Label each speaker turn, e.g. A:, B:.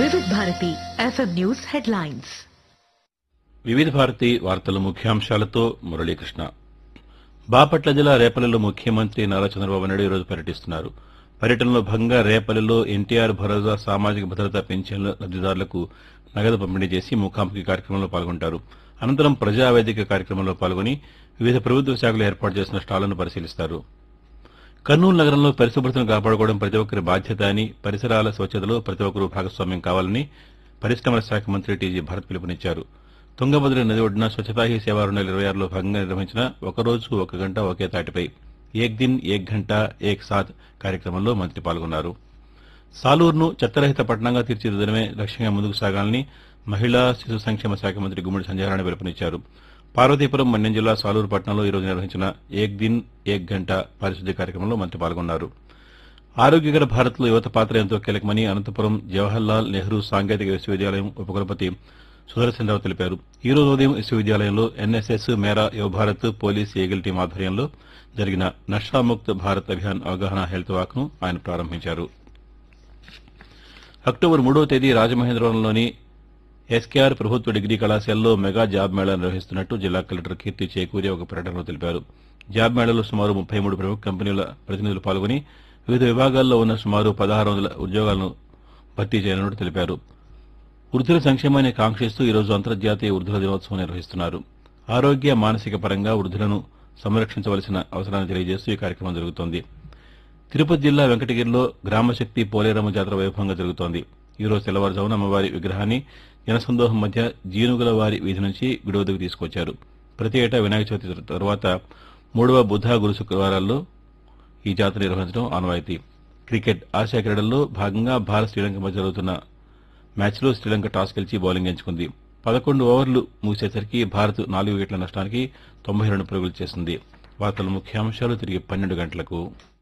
A: వివిధ Bharati FM news headlines
B: వివిధ భారతి వార్తల ముఖ్యాంశాలతో మురళీకృష్ణ బాపట్ల జిల్లా రేపల్లిలో ముఖ్యమంత్రి నారా చంద్రబాబు నాయుడు ఈరోజు పర్యటిస్తున్నారు పర్యటనలో భాగంగా రేపల్లిలో ఎన్టీఆర్ భరోసా సామాజిక భద్రత పెన్షన్ల లబ్దిదారులకు నగదు పంపిణీ చేసి ముఖాముఖి కార్యక్రమంలో పాల్గొంటారు అనంతరం ప్రజావేదిక కార్యక్రమంలో పాల్గొని వివిధ ప్రభుత్వ శాఖలు ఏర్పాటు చేసిన స్టాళ్లను పరిశీలిస్తారు కర్నూలు నగరంలో పరిశుభ్రతను కాపాడుకోవడం ప్రతి ఒక్కరి బాధ్యత అని పరిసరాల స్వచ్ఛతలో ప్రతి ఒక్కరూ భాగస్వామ్యం కావాలని పరిశ్రమల శాఖ మంత్రి టీజీ భరత్ పిలుపునిచ్చారు తుంగభద్ర నది ఒడ్డున స్వచ్ఛతా హీ సేవా రెండు వేల ఇరవై ఆరులో భాగంగా నిర్వహించిన ఒక రోజు ఒక గంట ఒకే తాటిపై ఏక్ దిన్ ఏక్ గంట ఏక్ సాత్ కార్యక్రమంలో మంత్రి పాల్గొన్నారు సాలూరును చెత్తరహిత పట్టణంగా తీర్చిదిద్దడమే లక్ష్యంగా ముందుకు సాగాలని మహిళా శిశు సంక్షేమ శాఖ మంత్రి గుమ్మడి సంజయరాణి పిలుపునిచ్చారు పార్వతీపురం మన్యం జిల్లా సాలూరు పట్టణంలో ఈరోజు నిర్వహించిన ఏక్ దిన్ ఏక్ గంట పారిశుద్ధ్య కార్యక్రమంలో మంత్రి పాల్గొన్నారు ఆరోగ్యకర భారత్లో యువత పాత్ర ఎంతో కీలకమని అనంతపురం జవహర్లాల్ నెహ్రూ సాంకేతిక విశ్వవిద్యాలయం ఉపకులపతి సుదర్శనరావు తెలిపారు ఈ రోజు ఉదయం విశ్వవిద్యాలయంలో ఎన్ఎస్ఎస్ మేరా యువభారత్ పోలీస్ ఈగిల్ టీం ఆధ్వర్యంలో జరిగిన నషాముక్త్ భారత్ అభియాన్ అవగాహన హెల్త్ వాక్ ను ఆయన ప్రారంభించారు అక్టోబర్ మూడవ తేదీ రాజమహేంద్రవరంలోని ఎస్కేఆర్ ప్రభుత్వ డిగ్రీ కళాశాలలో మెగా జాబ్ మేళా నిర్వహిస్తున్నట్టు జిల్లా కలెక్టర్ కీర్తి చేకూరి ఒక ప్రకటనలో తెలిపారు జాబ్ మేళాలో సుమారు ముప్పై మూడు ప్రముఖ కంపెనీల ప్రతినిధులు పాల్గొని వివిధ విభాగాల్లో ఉన్న సుమారు పదహారు వందల ఉద్యోగాలను భర్తీ చేయనున్నట్టు తెలిపారు వృద్ధుల సంక్షేమాన్ని కాంక్షిస్తూ ఈరోజు అంతర్జాతీయ వృద్ధుల దినోత్సవం నిర్వహిస్తున్నారు ఆరోగ్య మానసిక పరంగా వృద్ధులను సంరక్షించవలసిన అవసరాన్ని తెలియజేస్తూ ఈ కార్యక్రమం జరుగుతోంది తిరుపతి జిల్లా వెంకటగిరిలో గ్రామశక్తి పోలేరమ్మ జాతర వైభవంగా జరుగుతోంది ఈ రోజు తెల్లవారుజామున అమ్మవారి విగ్రహాన్ని జనసందోహం మధ్య జీనుగుల వారి వీధి నుంచి గుడి వద్దకు తీసుకొచ్చారు ప్రతి ఏటా వినాయక చవితి తర్వాత మూడవ బుధ గురు శుక్రవారాల్లో ఈ జాతర నిర్వహించడం ఆనవాయితీ క్రికెట్ ఆసియా క్రీడల్లో భాగంగా భారత్ శ్రీలంక మధ్య జరుగుతున్న మ్యాచ్లో శ్రీలంక టాస్ గెలిచి బౌలింగ్ ఎంచుకుంది పదకొండు ఓవర్లు ముగిసేసరికి భారత్ నాలుగు వికెట్ల నష్టానికి తొంభై రెండు పరుగులు చేసింది వార్తల ముఖ్యాంశాలు తిరిగి పన్నెండు గంటలకు